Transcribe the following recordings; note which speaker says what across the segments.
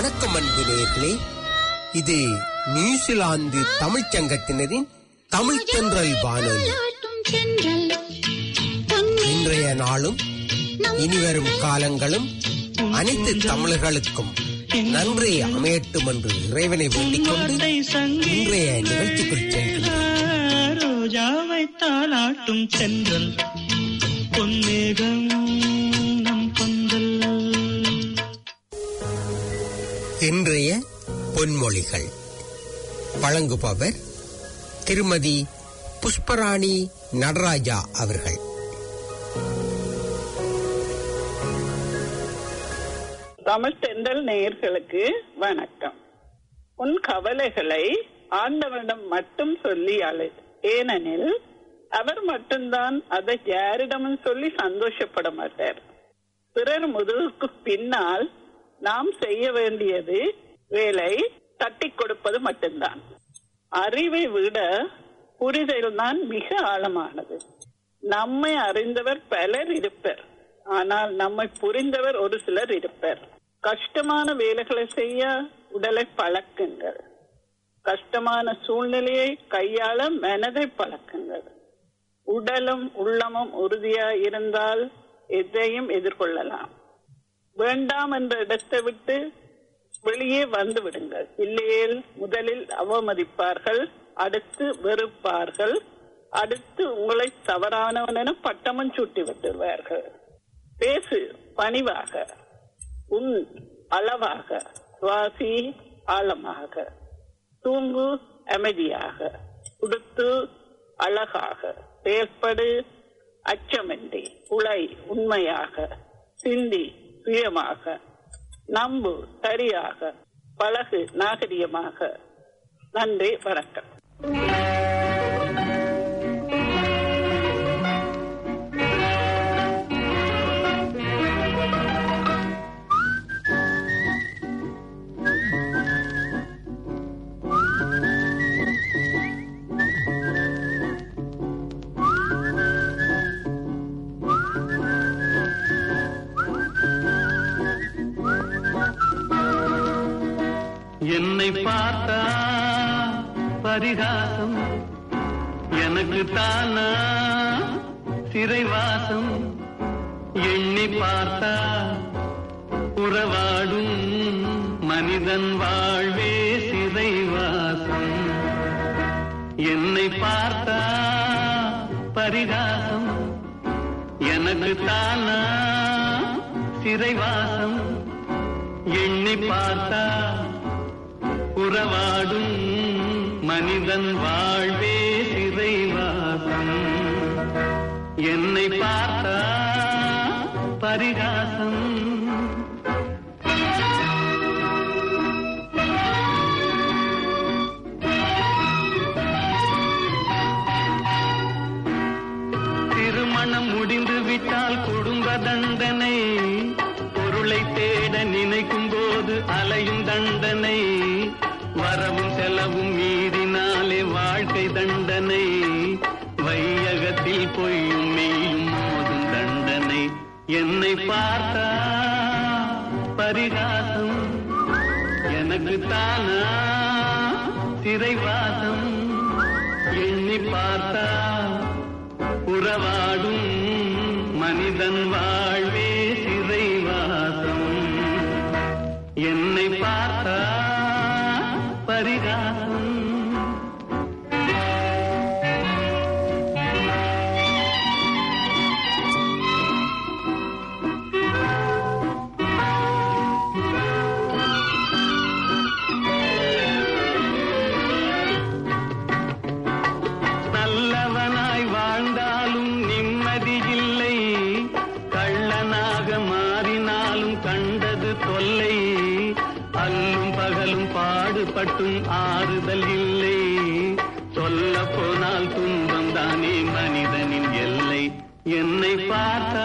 Speaker 1: வணக்கம் அன்பு நேயர்களே இது நியூசிலாந்து தமிழ்ச் சங்கத்தினரின் தமிழ் தென்றல் வானொலி இன்றைய நாளும் இனிவரும் காலங்களும் அனைத்து தமிழர்களுக்கும் நன்றி அமையட்டும் என்று இறைவனை வேண்டிக் கொண்டு இன்றைய நிகழ்ச்சிக்குள் செல்கின்றோம்
Speaker 2: ரோஜாவை தாளாட்டும் சென்றல் பொன்னேகம் நம் பந்தல்
Speaker 1: இன்றைய பொன்மொழிகள் வழங்குபவர் திருமதி புஷ்பராணி நடராஜா அவர்கள்
Speaker 3: தமிழ் தென்றல் நேயர்களுக்கு வணக்கம் உன் கவலைகளை ஆண்டவனிடம் மட்டும் சொல்லி அழு ஏனெனில் அவர் மட்டும்தான் அதை யாரிடமும் சொல்லி சந்தோஷப்பட மாட்டார் பிறர் முதுகுக்கு பின்னால் நாம் செய்ய வேண்டியது வேலை தட்டி கொடுப்பது மட்டும்தான் அறிவை விட புரிதல் தான் மிக ஆழமானது நம்மை அறிந்தவர் பலர் இருப்பர் ஆனால் நம்மை புரிந்தவர் ஒரு சிலர் இருப்பர் கஷ்டமான வேலைகளை செய்ய உடலை பழக்குங்கள் கஷ்டமான சூழ்நிலையை கையாள மனதை பழக்குங்கள் உடலும் உள்ளமும் உறுதியாய் இருந்தால் எதையும் எதிர்கொள்ளலாம் வேண்டாம் என்ற இடத்தை விட்டு வெளியே வந்து விடுங்கள் இல்லையேல் முதலில் அவமதிப்பார்கள் அடுத்து வெறுப்பார்கள் அடுத்து உங்களை தவறானவன் என பட்டமும் சூட்டி விட்டுருவார்கள் பேசு பணிவாக உன் அளவாக சுவாசி ஆழமாக தூங்கு அமைதியாக உடுத்து அழகாக செயற்படு அச்சமின்றி உழை உண்மையாக சிந்தி சுயமாக நம்பு சரியாக பழகு நாகரிகமாக நன்றி வணக்கம்
Speaker 2: என்னை பார்த்தா பரிகாசம் எனக்கு தானா சிறைவாசம் எண்ணி பார்த்தா உறவாடும் மனிதன் வாழ்வே சிறைவாசம் என்னை பார்த்தா பரிகாசம் எனக்கு தானா சிறைவாசம் எண்ணி பார்த்தா உறவாடும் மனிதன் வாழ்வே சிறைவாசம் என்னை பார்த்தா பரிகாசம் திருமணம் முடிந்து விட்டால் குடும்ப தண்டனை பொருளை தேட நினைக்கும் போது அலையும் தண்டனை வரவும் செலவும் மீறினாலே வாழ்க்கை தண்டனை வையகத்தில் பொய்யும் மெய்யும் மோதும் தண்டனை என்னை பார்த்தா பரிகாசம் எனக்கு தானா சிறைவாசம் எண்ணி பார்த்தா உறவாடும் மனிதன் வாழ்வே சிறைவாசம் என்னை பார்த்தா பரிகாசம் நல்லவனாய் வாழ்ந்தாலும் நிம்மதி இல்லை கள்ளனாக மாறினாலும் கண்டது தொல்லை அல்லும் பகலும் பாடுபட்டும் ஆறுதல் இல்லை சொல்ல போனால் துன்பம் தானே மனிதனின் எல்லை என்னை பார்த்தா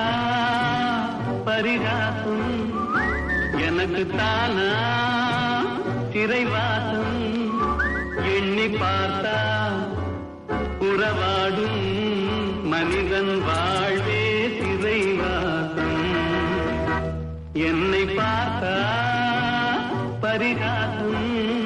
Speaker 2: பரிகாசம் எனக்கு தானா சிறைவாசம் எண்ணி பார்த்தா உறவாடும் மனிதன் வாழ்வே சிறைவாசம் என்னை பார்த்தா பரிகாசம்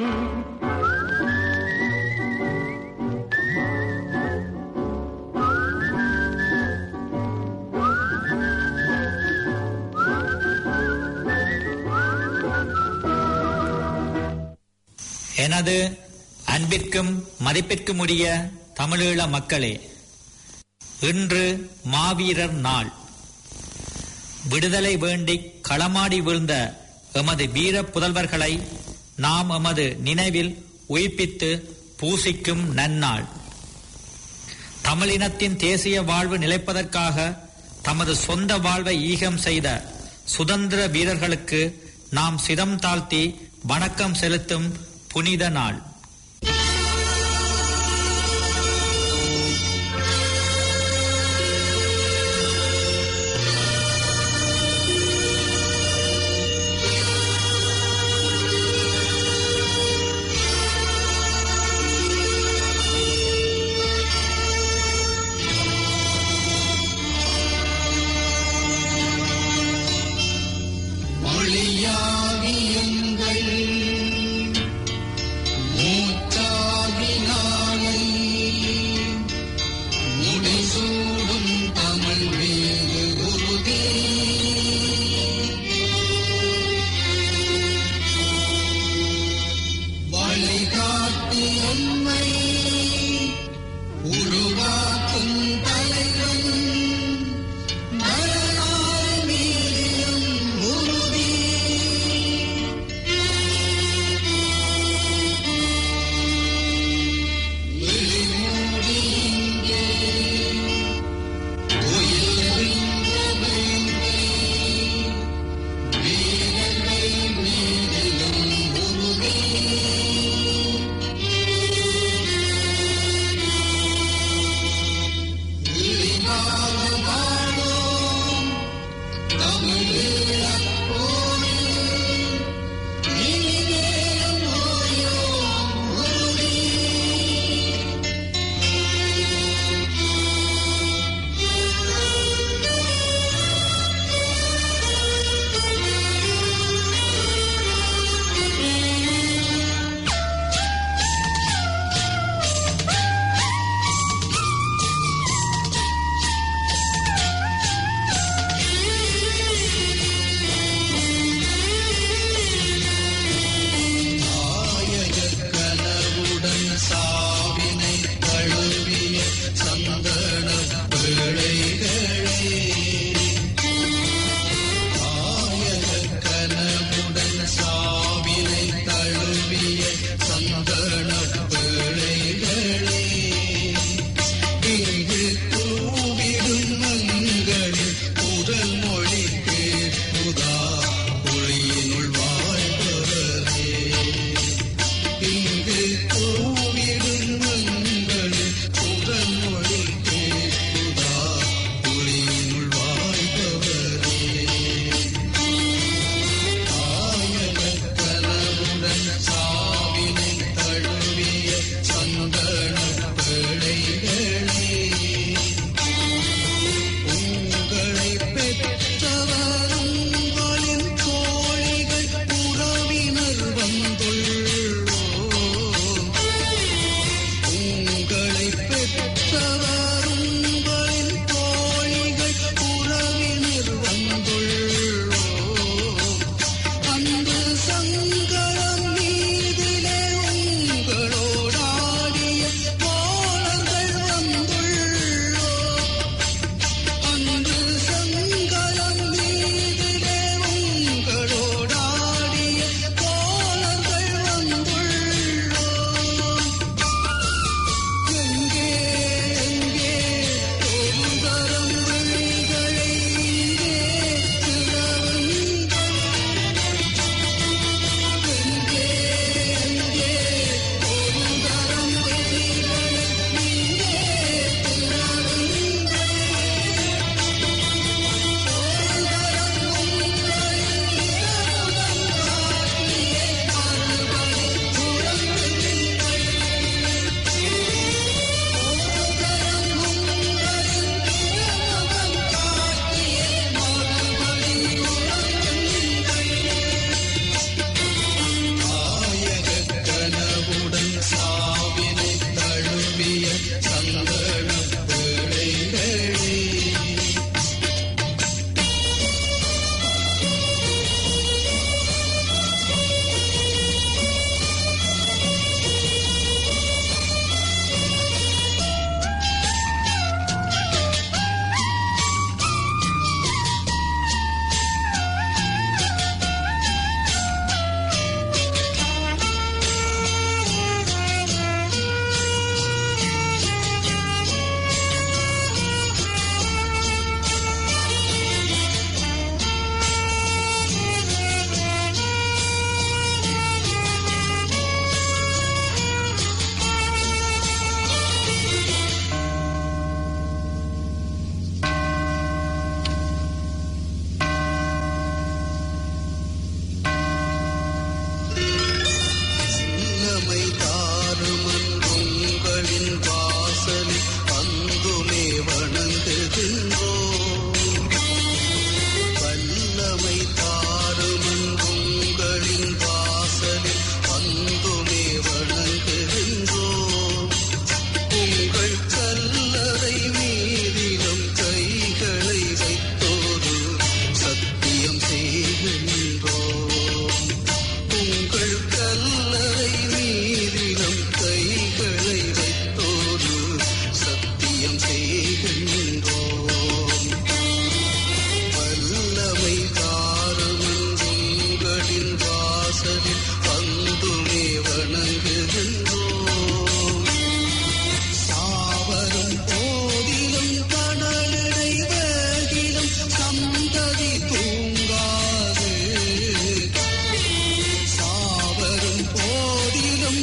Speaker 4: எனது அன்பிற்கும் மதிப்பிற்கும் உரிய தமிழீழ மக்களே இன்று மாவீரர் நாள் விடுதலை வேண்டி களமாடி வீழ்ந்த எமது வீர புதல்வர்களை நாம் எமது நினைவில் உயிர்ப்பித்து பூசிக்கும் நன்னாள் தமிழினத்தின் தேசிய வாழ்வு நிலைப்பதற்காக தமது சொந்த வாழ்வை ஈகம் செய்த சுதந்திர வீரர்களுக்கு நாம் சிரம் தாழ்த்தி வணக்கம் செலுத்தும் புனித நாள்
Speaker 5: மொழியாகி எங்கள்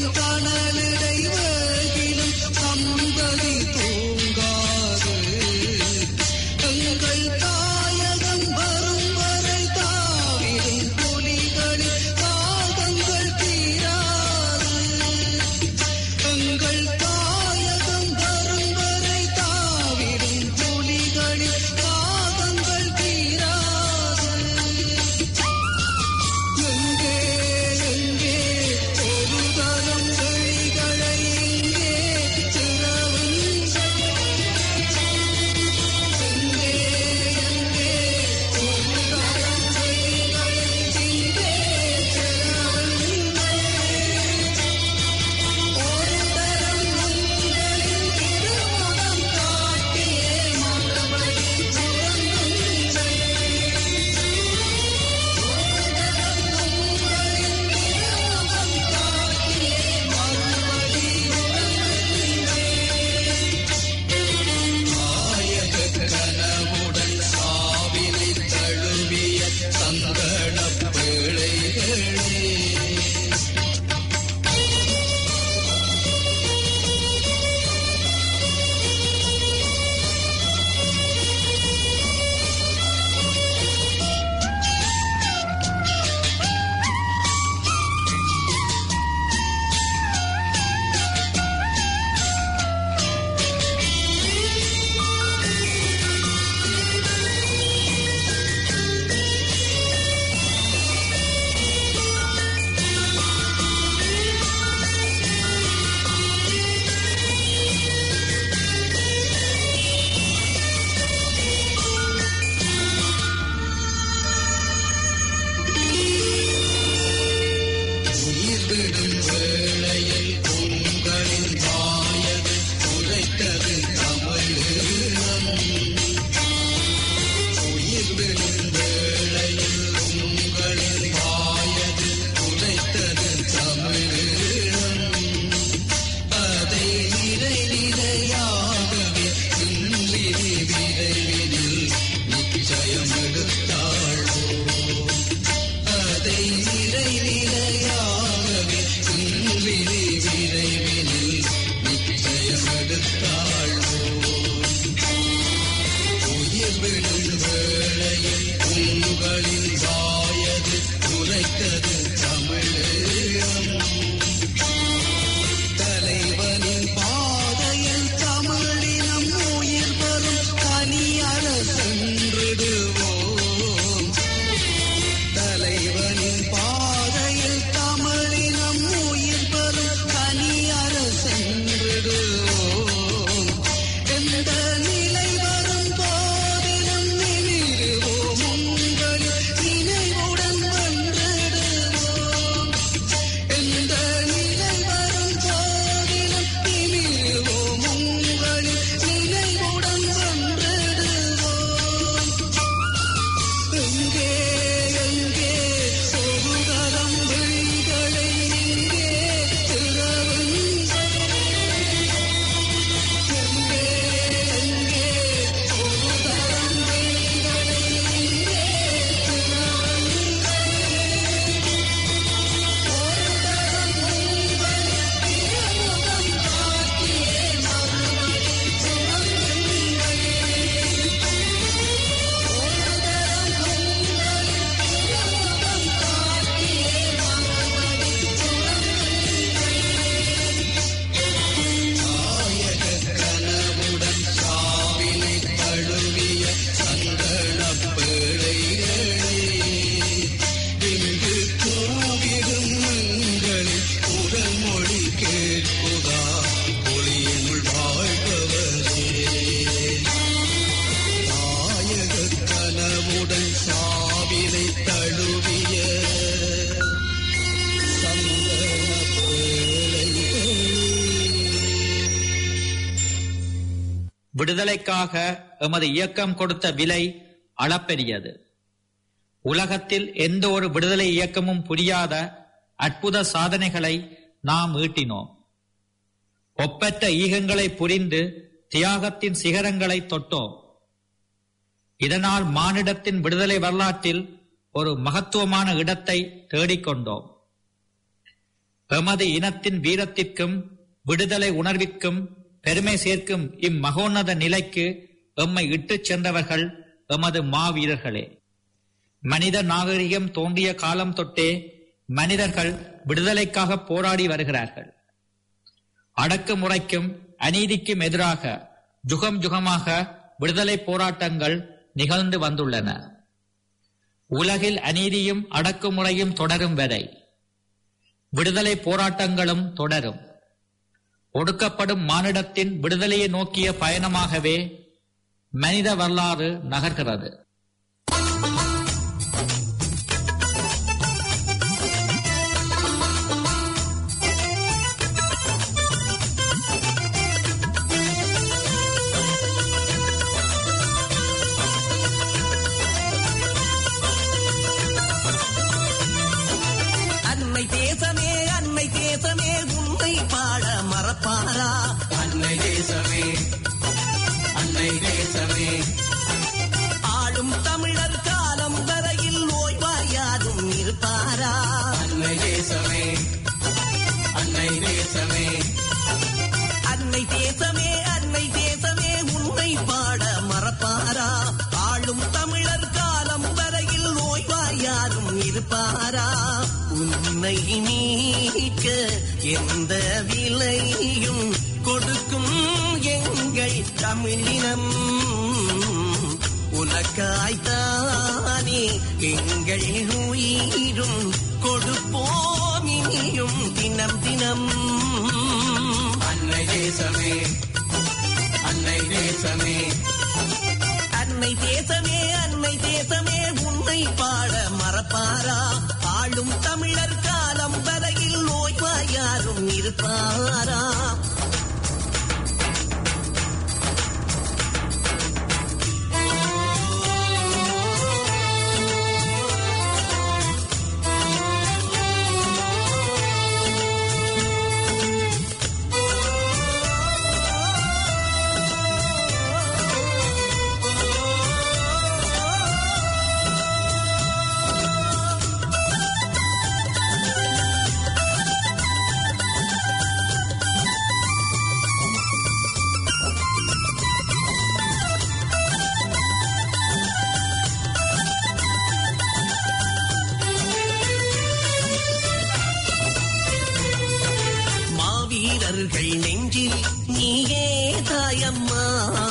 Speaker 5: தணலிடை வேகிலும் சம்பதி தூங்காது எங்கள் தாயகம் வரும் வரை தாவிடும் புலிகளின் தாகங்கள் தீராது எங்கள் தாயகம் வரும் வரை தாவிடும் புலிகளின் தாகங்கள் தீராது எங்கே எங்கே ஒரு தரம் விழிகளை இங்கே திறவுங்கள் எங்கே எங்கே ஒரு தரம் விழிகளை இங்கே திறவுங்கள் ஒரு தரம் உங்களின் திருமுகம் காட்டியே மறுபடி உறங்குங்கள் கனவுடன் சாவினை தழுவிய சங்கடப் பிழைகளே உயிர் விடும் வேளையில் உங்களின் வாயது உரைத்தது தமிழீழம் உயிர் விடும் வேளையில் உங்களின் வாயது உரைத்தது தமிழீழம் அதை நிறை நிலையாகவே இன்றிரி விரைவினில் நிச்சயம் எடுத்தாழ்வோம் அதை நிறை நிலையாகவே இன்றிரி விரைவினில் நிச்சயம் எடுத்தாழ்வோம் உயிர் விடும் வேளையில் உங்களின் வாயது உரைத்தது தமிழீழம் தலைவனின் பாதையில் தமிழினம் உயிர் வரும் தனியர சென்றிடுவோம் தலைவனின் பாதையில் தமிழினம் உயிர் வரும் தனியர சென்றிடுவோம் எந்த நிலை வரும் போதிலும் நிமிருவோம் உங்களின் நினைவுடன் வென்றிடுவோம் எந்த நிலை வரும் போதிலும் நிமிருவோம் உங்களின் நினைவுடன் வென்றிடுவோம் எங்கே எங்கே ஒரு தரம் விழிகளை இங்கே திறவுங்கள் எங்கே எங்கே ஒரு தரம் விழிகளை இங்கே கனவுடன் சாவினை தழுவிய சங்கடப் பிழைகளே இங்கு கூவிடும் எங்களின் உடல் மொழி கேட்குதா ஒளியினுள் வாழ்பவரே நாயக கனவுடன் சாவினை தழுவிய சங்கடப் பிழைகளே
Speaker 4: விடுதலைக்காக எமது இயக்கம் கொடுத்த விலை அளப்பெரியது உலகத்தில் எந்த ஒரு விடுதலை இயக்கமும் புரியாத அற்புத சாதனைகளை நாம் ஈட்டினோம் ஒப்பற்ற ஈகங்களை புரிந்து தியாகத்தின் சிகரங்களை தொட்டோம் இதனால் மானிடத்தின் விடுதலை வரலாற்றில் ஒரு மகத்துவமான இடத்தை தேடிக்கொண்டோம் எமது இனத்தின் வீரத்திற்கும் விடுதலை உணர்விற்கும் பெருமை சேர்க்கும் இம்மகோன்னத நிலைக்கு எம்மை இட்டுச் சென்றவர்கள் எமது மாவீரர்களே மனித நாகரிகம் தோன்றிய காலம் தொட்டே மனிதர்கள் விடுதலைக்காக போராடி வருகிறார்கள் அடக்குமுறைக்கும் அநீதிக்கும் எதிராக ஜுகம் ஜுகமாக விடுதலை போராட்டங்கள் நிகழ்ந்து வந்துள்ளன உலகில் அநீதியும் அடக்குமுறையும் தொடரும் வரை விடுதலை போராட்டங்களும் தொடரும் ஒடுக்கப்படும் மானிடத்தின் விடுதலையை நோக்கிய பயணமாகவே மனித வரலாறு நகர்கிறது
Speaker 6: அன்னை தேசமே அன்னை தேசமே உன்னை பாட மறப்பாரா
Speaker 5: அன்னை தேசமே அன்னை தேசமே
Speaker 6: ஆளும் தமிழர் காலம் வரையில் ஓய்வாயாரும் இருப்பாரா
Speaker 5: அன்னை தேசமே அன்னை தேசமே
Speaker 6: அன்னை தேசமே அன்னை தேசமே உன்னை பாட மறப்பாரா ஆளும் தமிழர் காலம் வரையில் ஓய்வாயாரும் இருப்பாரா உன்னை நீக்க எந்த விலையும் கொடுக்கும் எங்கள் தமிழினம் உனக்காய்த்தானே எங்கள் உயிரும் கொடுப்போம் இனியும் தினம் தினம்
Speaker 5: அன்னை தேசமே அன்னை தேசமே
Speaker 6: அன்னை தேசமே அன்னை தேசமே உன்னை பாட மறப்பாரா ஆளும் தமிழர் காலம் வரையில் ஓய்வாயாரும் இருப்பாரா மாவீரர்கள் நெஞ்சில் நீயே தாயம்மா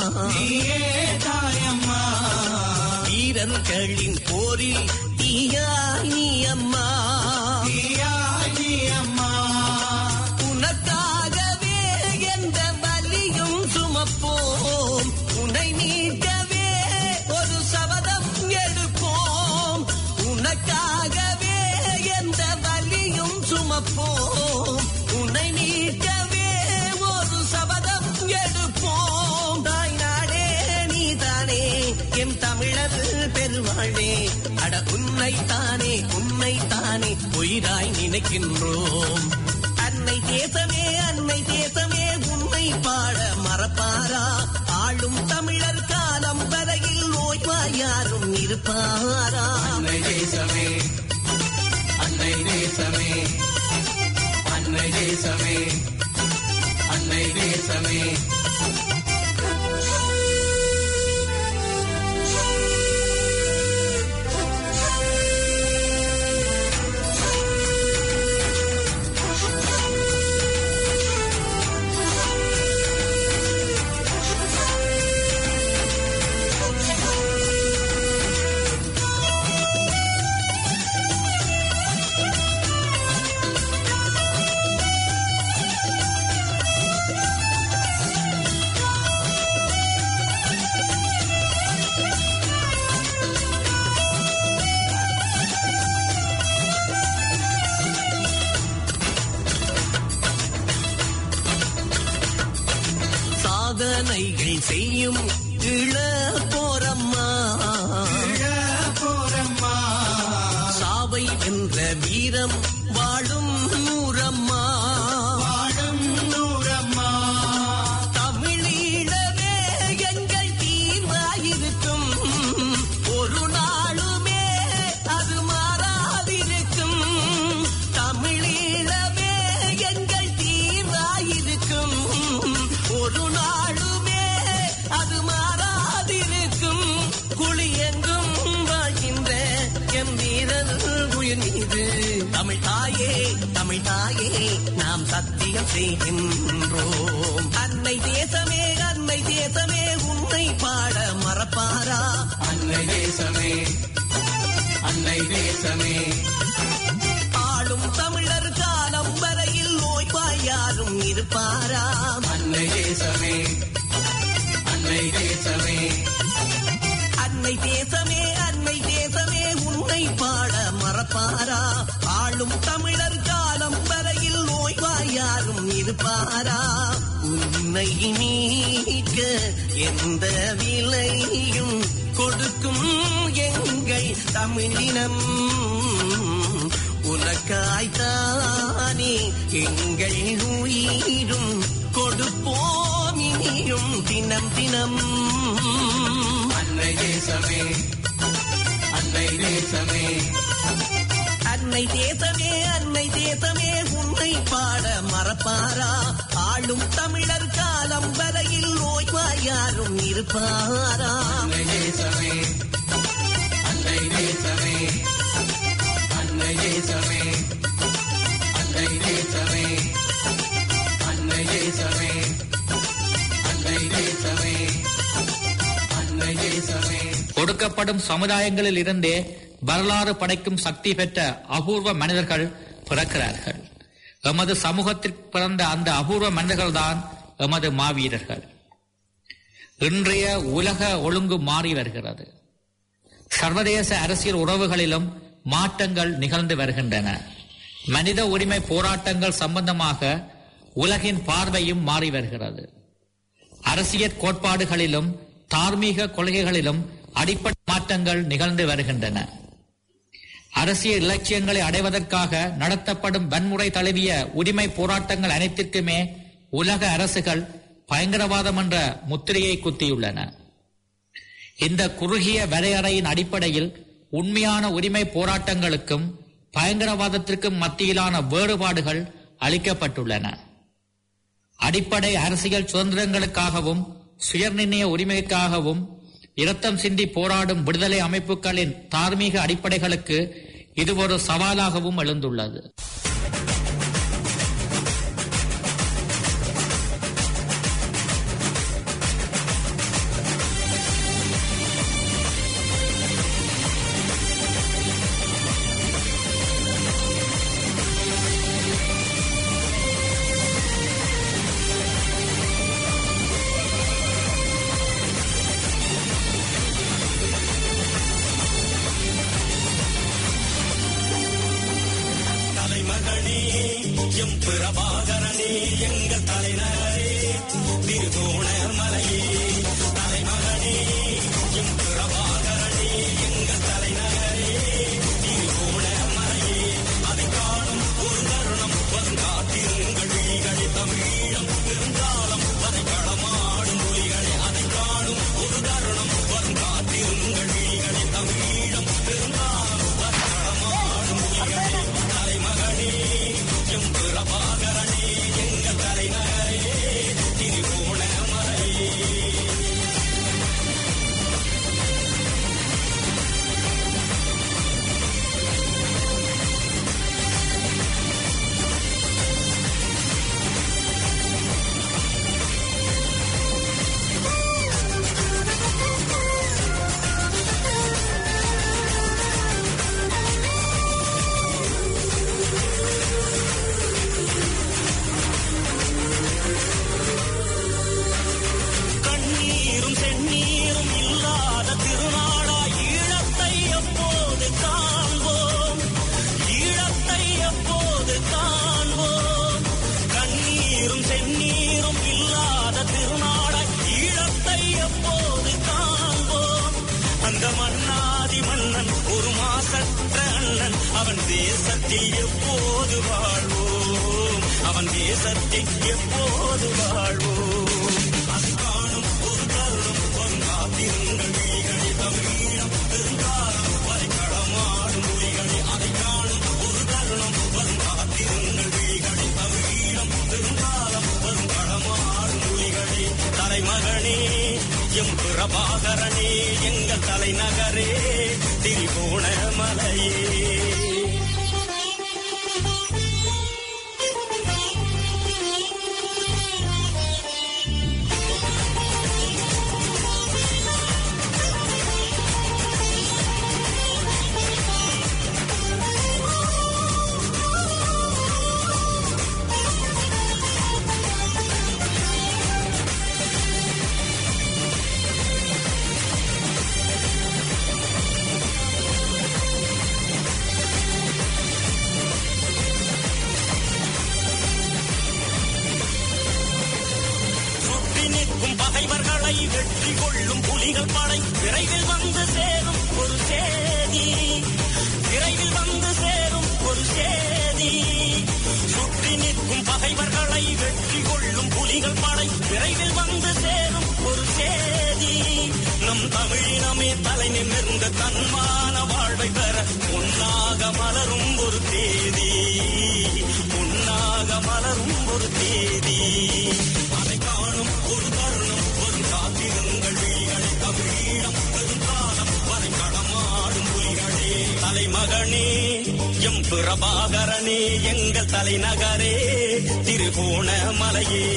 Speaker 5: தாயம்மா
Speaker 6: வீரர்களின் போரில் தீயாய் நீ அம்மா
Speaker 5: நீ அம்மா
Speaker 6: உனக்காகவே எந்த வலியும் சுமப்போம் உன்னை மீட்கவே ஒரு சபதம் எடுப்போம் உனக்காகவே எந்த வலியும் சுமப்போம் உன்னை மீட்கவே ஒரு சபதம் எடுப்போம் தாய் நாடே நீதானே எம் தமிழர் பெருவாழ்வே அட உன்னை தானே உன்னை தானே உயிராய் நினைக்கின்றோம் அன்னை தேசமே அன்னை தேசமே உன்னை பாட மறப்பாரா ஆளும் தமிழர் காலம் வரையில் ஓய்வாயாரும் இருப்பாரா
Speaker 5: அன்னை தேசமே அன்னை தேசமே அன்னை தேசமே அன்னை தேசமே
Speaker 6: சாதனைகள் செய்யும் இள போரம்மா
Speaker 5: போரம்மா
Speaker 6: சாவை என்ற வீரம் வாழும் நூறம்மா
Speaker 5: வாழும் நூறம்மா
Speaker 6: தமிழீழமே எங்கள் தீர்வாயிருக்கும் ஒரு நாளுமே அது மாறாதிருக்கும் தமிழீழமே தமிழ் தாயே தமிழ் தாயே நாம் சத்தியம் செய்கின்றோம் அன்னை தேசமே அன்னை தேசமே உன்னை பாட மறப்பாரா
Speaker 5: அன்னை தேசமே அன்னை தேசமே
Speaker 6: ஆளும் தமிழர் காலம் வரையில் நோய்வாய் யாரும் இருப்பாரா
Speaker 5: அன்னை தேசமே அன்னை தேசமே
Speaker 6: அன்னை தேசமே அன்னை தேசமே உன்னை பாட மறப்பாரா ஆளும் தமிழர் காலம் வரையில் நோய்வாய் யாரும் இருப்பாரா உன்னை நீக்க எந்த விலையும் கொடுக்கும் எங்கள் தமிழினம் உனக்காய்த்தானே எங்கள் உயிரும் கொடுப்போம் இனியும் தினம் தினம்
Speaker 5: அன்னை தேசமே அன்னை தேசமே
Speaker 6: அன்னை தேசமே அன்னை தேசமே உன்னை பாட மறப்பாரா ஆளும் தமிழர் காலம் வரையில் நோய்வாய் யாரும் இருப்பாரா
Speaker 5: அன்னை தேசமே அன்னை தேசமே அன்னை தேசமே அன்னை தேசமே அன்னை தேசமே அன்னை தேசமே அன்னை தேசமே
Speaker 4: ஒடுக்கப்படும் சமுதாயங்களில் இருந்தே வரலாறு படைக்கும் சக்தி பெற்ற அபூர்வ மனிதர்கள் பிறக்கிறார்கள் எமது சமூகத்தில் பிறந்த அந்த அபூர்வ மனிதர்கள்தான் எமது மாவீரர்கள் இன்றைய உலக ஒழுங்கு மாறி வருகிறது சர்வதேச அரசியல் உறவுகளிலும் மாற்றங்கள் நிகழ்ந்து வருகின்றன மனித உரிமை போராட்டங்கள் சம்பந்தமாக உலகின் பார்வையும் மாறி வருகிறது அரசியல் கோட்பாடுகளிலும் தார்மீக கொள்கைகளிலும் அடிப்படை மாற்றங்கள் நிகழ்ந்து வருகின்றன அரசியல் இலட்சியங்களை அடைவதற்காக நடத்தப்படும் வன்முறை தழுவிய உரிமை போராட்டங்கள் அனைத்திற்குமே உலக அரசுகள் பயங்கரவாதம் என்ற முத்திரையை குத்தியுள்ளன இந்த குறுகிய வரையறையின் அடிப்படையில் உண்மையான உரிமை போராட்டங்களுக்கும் பயங்கரவாதத்திற்கும் மத்தியிலான வேறுபாடுகள் அளிக்கப்பட்டுள்ளன அடிப்படை அரசியல் சுதந்திரங்களுக்காகவும் சுயநிர்ணய உரிமைக்காகவும் இரத்தம் சிந்தி போராடும் விடுதலை அமைப்புகளின் தார்மீக அடிப்படைகளுக்கு இது ஒரு சவாலாகவும் எழுந்துள்ளது
Speaker 6: கண்ணீரும் செந்நீரும் இல்லாத திருநாளாய் ஈழத்தை எப்போது காண்போம் ஈழத்தை எப்போது காண்போம் கண்ணீரும் செந்நீரும் இல்லாத திருநாளாய் ஈழத்தை எப்போது காண்போம் அந்த மன்னாதி மன்னன் ஒரு மாசற்ற அண்ணன் அவன் தேசத்தில் எப்போது வாழ்வோம் அவன் தேசத்தில் எப்போது வாழ்வோம் அது காணும் ஒரு தருணம் வரும் காத்திருங்கள் விழிகளே தமிழீழம் பெருங்காலம் வரை களமாடும் மொழிகளே அதை காணும் ஒரு தருணம் வரும் காத்திருங்கள் விழிகளே தமிழீழம் பெருங்காலம் வரும் களமாடும் மொழிகளே தலைமகனே எம் பிரபாகரனே எங்கள் தலைநகரே திரிகோண மலையே பகைவர்களை வெற்றி கொள்ளும் புலிகள் படை விரைவில் வந்து சேரும் ஒரு சேதி விரைவில் வந்து சேரும் ஒரு சேதி சுற்றி நிற்கும் பகைவர்களை வெற்றி கொள்ளும் புலிகள் படை விரைவில் வந்து சேரும் ஒரு சேதி நம் தமிழினமே தலை நிமிர்ந்த தன்மான வாழ்வை பெற பொன்னாக மலரும் ஒரு தேதி பொன்னாக மலரும் ஒரு தேதி அதை காணும் ஒரு தருணம் ஒரு காத்திருங்கள் விழிகளை தமிழீழம் பெருங்காலம் வரை களமாடும் புலிகளே தலைமகனே எம் பிரபாகரனே எங்கள் தலைநகரே திருகோணமலையே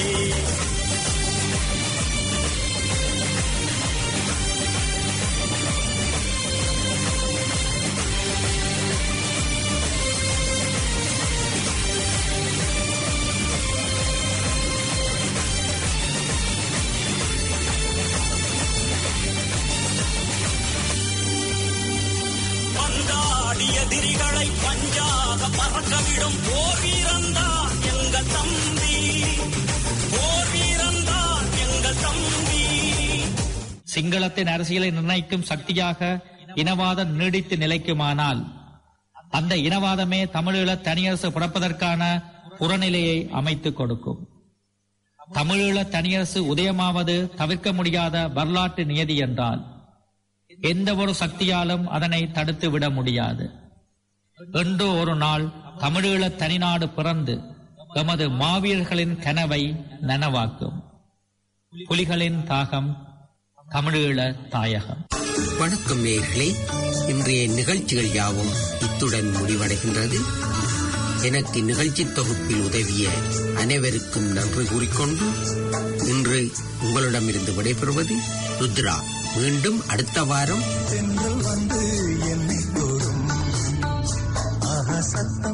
Speaker 6: பந்தாடி எதிரிகளை பஞ்சாக பறக்கவிடும் போர் வீரந்தான் எங்கள் தம்பி போர் வீரந்தான் எங்கள் தம்பி
Speaker 4: சிங்களத்தின் அரசியலை நிர்ணயிக்கும் சக்தியாக இனவாதம் நீடித்து நிலைக்குமானால் அந்த இனவாதமே தமிழீழ தனியரசு பிறப்பதற்கான புறநிலையை அமைத்துக் கொடுக்கும் தமிழீழ தனியரசு உதயமாவது தவிர்க்க முடியாத வரலாற்று நியதி என்றால் எந்த ஒரு சக்தியாலும் அதனை தடுத்து விட முடியாது என்று ஒரு நாள் தமிழீழ தனிநாடு பிறந்து எமது மாவீரர்களின் கனவை நனவாக்கும் புலிகளின் தாகம் தமிழீழ தாயகம்
Speaker 1: வணக்கம் நேயர்களே இன்றைய நிகழ்ச்சிகள் யாவும் இத்துடன் முடிவடைகின்றது எனக்கு நிகழ்ச்சி தொகுப்பில் உதவிய அனைவருக்கும் நன்றி கூறிக்கொண்டு இன்று உங்களிடமிருந்து விடைபெறுவது ருத்ரா மீண்டும் அடுத்த வாரம்
Speaker 7: பெண்கள் வந்து என்னை தொடும் ஆஹா சத்தம்